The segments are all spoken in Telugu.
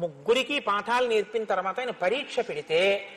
ముగ్గురికి పాఠాలు నేర్పిన తర్వాత ఆయన పరీక్ష పెడితే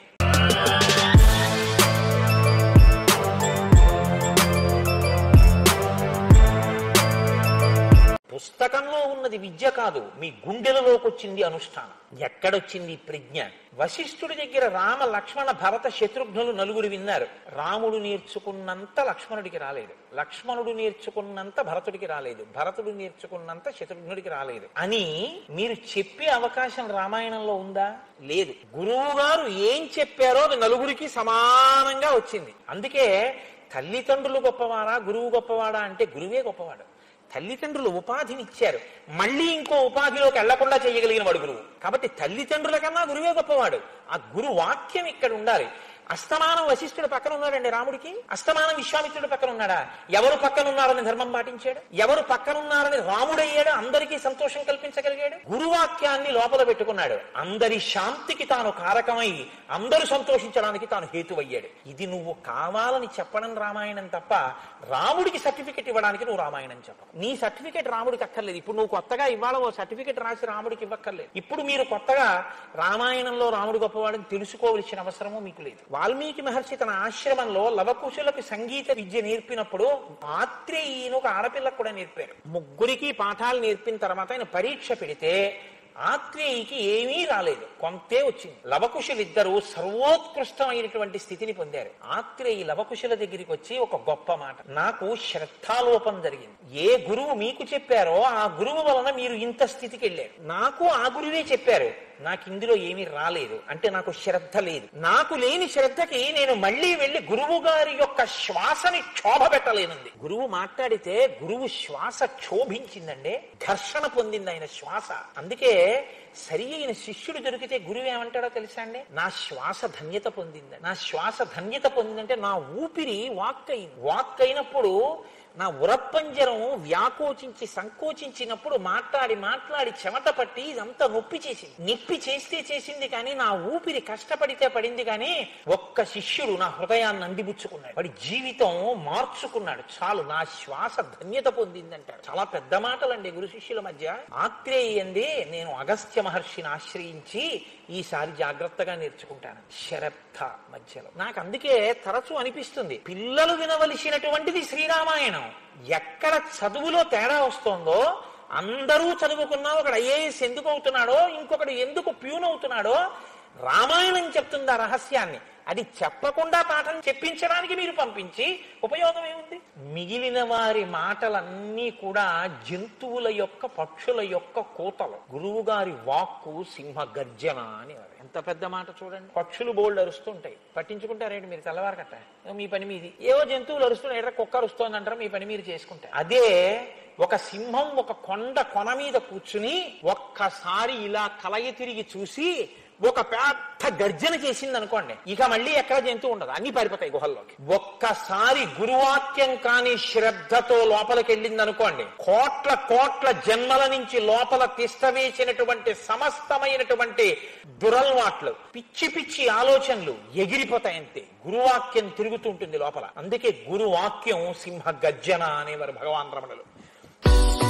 పుస్తకంలో ఉన్నది విద్య కాదు మీ గుండెలలోకి వచ్చింది అనుష్ఠానం ఎక్కడొచ్చింది ప్రజ్ఞ వశిష్ఠుడి దగ్గర రామ లక్ష్మణ భరత శత్రుఘ్నులు నలుగురు విన్నారు రాముడు నేర్చుకున్నంత లక్ష్మణుడికి రాలేదు లక్ష్మణుడు నేర్చుకున్నంత భరతుడికి రాలేదు భరతుడు నేర్చుకున్నంత శత్రుఘ్నుడికి రాలేదు అని మీరు చెప్పే అవకాశం రామాయణంలో ఉందా లేదు గురువు గారు ఏం చెప్పారో అది నలుగురికి సమానంగా వచ్చింది అందుకే తల్లిదండ్రులు గొప్పవారా గురువు గొప్పవాడా అంటే గురువే గొప్పవాడు తల్లిదండ్రులు ఉపాధిని ఇచ్చారు మళ్ళీ ఇంకో ఉపాధిలోకి వెళ్లకుండా చేయగలిగిన వాడు గురువు కాబట్టి తల్లిదండ్రుల కన్నా గురువే గొప్పవాడు ఆ గురు వాక్యం ఇక్కడ ఉండాలి అస్తమానం వశిష్ఠుడు పక్కన ఉన్నాడండి రాముడికి అస్తమానం విశ్వామిత్రుడు పక్కన ఉన్నాడా ఎవరు పక్కన ఉన్నారని ధర్మం పాటించాడు ఎవరు పక్కన ఉన్నారని రాముడయ్యాడు అందరికీ సంతోషం కల్పించగలిగాడు గురువాక్యాన్ని లోపల పెట్టుకున్నాడు అందరి శాంతికి తాను కారకమై అందరూ సంతోషించడానికి తాను హేతువయ్యాడు ఇది నువ్వు కావాలని చెప్పడం రామాయణం తప్ప రాముడికి సర్టిఫికెట్ ఇవ్వడానికి నువ్వు రామాయణం చెప్ప నీ సర్టిఫికెట్ రాముడికి అక్కర్లేదు ఇప్పుడు నువ్వు కొత్తగా ఇవాళ ఓ సర్టిఫికెట్ రాసి రాముడికి ఇవ్వక్కర్లేదు ఇప్పుడు మీరు కొత్తగా రామాయణంలో రాముడు గొప్పవాడని తెలుసుకోవలసిన అవసరము మీకు లేదు వాల్మీకి మహర్షి తన ఆశ్రమంలో లవకుశులకు సంగీత విద్య నేర్పినప్పుడు ఆత్రేయీని ఒక ఆడపిల్లకు కూడా నేర్పారు ముగ్గురికి పాఠాలు నేర్పిన తర్వాత ఆయన పరీక్ష పెడితే ఆత్రేయికి ఏమీ రాలేదు కొంతే వచ్చింది లవకుశులిద్దరూ సర్వోత్కృష్టమైనటువంటి స్థితిని పొందారు ఆత్రేయి లవకుశుల దగ్గరికి వచ్చి ఒక గొప్ప మాట నాకు శ్రద్ధాలోపం జరిగింది ఏ గురువు మీకు చెప్పారో ఆ గురువు వలన మీరు ఇంత స్థితికి వెళ్ళారు నాకు ఆ గురువే చెప్పారు నాకు ఇందులో ఏమీ రాలేదు అంటే నాకు శ్రద్ధ లేదు నాకు లేని శ్రద్ధకి నేను మళ్ళీ వెళ్ళి గురువు గారి యొక్క శ్వాసని క్షోభ పెట్టలేనుంది గురువు మాట్లాడితే గురువు శ్వాస క్షోభించిందండి ఘర్షణ పొందింది ఆయన శ్వాస అందుకే సరి అయిన శిష్యుడు దొరికితే గురువు ఏమంటాడో తెలుసా అండి నా శ్వాస ధన్యత పొందింది నా శ్వాస ధన్యత పొందిందంటే నా ఊపిరి వాక్ అయింది వాక్ అయినప్పుడు నా ఉరప్పంజరం వ్యాకోచించి సంకోచించినప్పుడు మాట్లాడి మాట్లాడి చెమట పట్టి ఇదంతా నొప్పి చేసింది నొప్పి చేస్తే చేసింది కానీ నా ఊపిరి కష్టపడితే పడింది కానీ ఒక్క శిష్యుడు నా హృదయాన్ని అందిపుచ్చుకున్నాడు వాడి జీవితం మార్చుకున్నాడు చాలు నా శ్వాస ధన్యత పొందిందంటాడు చాలా పెద్ద మాటలండి గురు శిష్యుల మధ్య ఆత్రేయంది నేను అగస్త్య మహర్షిని ఆశ్రయించి ఈసారి జాగ్రత్తగా నేర్చుకుంటాను శరద్ధ మధ్యలో నాకు అందుకే తరచూ అనిపిస్తుంది పిల్లలు వినవలసినటువంటిది శ్రీరామాయణం ఎక్కడ చదువులో తేడా వస్తోందో అందరూ చదువుకున్నా ఒకడు ఐఏఎస్ ఎందుకు అవుతున్నాడో ఇంకొకడు ఎందుకు ప్యూన్ అవుతున్నాడో రామాయణం చెప్తుంది ఆ రహస్యాన్ని అది చెప్పకుండా పాఠం చెప్పించడానికి మీరు పంపించి ఉపయోగం ఏముంది మిగిలిన వారి మాటలన్నీ కూడా జంతువుల యొక్క పక్షుల యొక్క కోతలు గురువు గారి వాక్కు సింహ గర్జన అని ఎంత పెద్ద మాట చూడండి పక్షులు బోల్డ్ అరుస్తుంటాయి పట్టించుకుంటారేంటి మీరు తెల్లవారకట్ట మీ పని మీది ఏవో జంతువులు అరుస్తున్నాయి ఎక్కడ కుక్క అరుస్తోంది అంటారు మీ పని మీరు చేసుకుంటారు అదే ఒక సింహం ఒక కొండ కొన మీద కూర్చుని ఒక్కసారి ఇలా కలయి తిరిగి చూసి ఒక పెద్ద గర్జన చేసింది అనుకోండి ఇక మళ్ళీ ఎక్కడ జంతువు ఉండదు అన్ని పారిపోతాయి గుహల్లోకి ఒక్కసారి గురువాక్యం కాని శ్రద్ధతో లోపలికి వెళ్ళింది అనుకోండి కోట్ల కోట్ల జన్మల నుంచి లోపల తిష్టవేసినటువంటి సమస్తమైనటువంటి దురల్వాట్లు పిచ్చి పిచ్చి ఆలోచనలు ఎగిరిపోతాయి అంతే గురువాక్యం తిరుగుతుంటుంది లోపల అందుకే గురువాక్యం సింహ గర్జన అనేవారు భగవాన్ రమణులు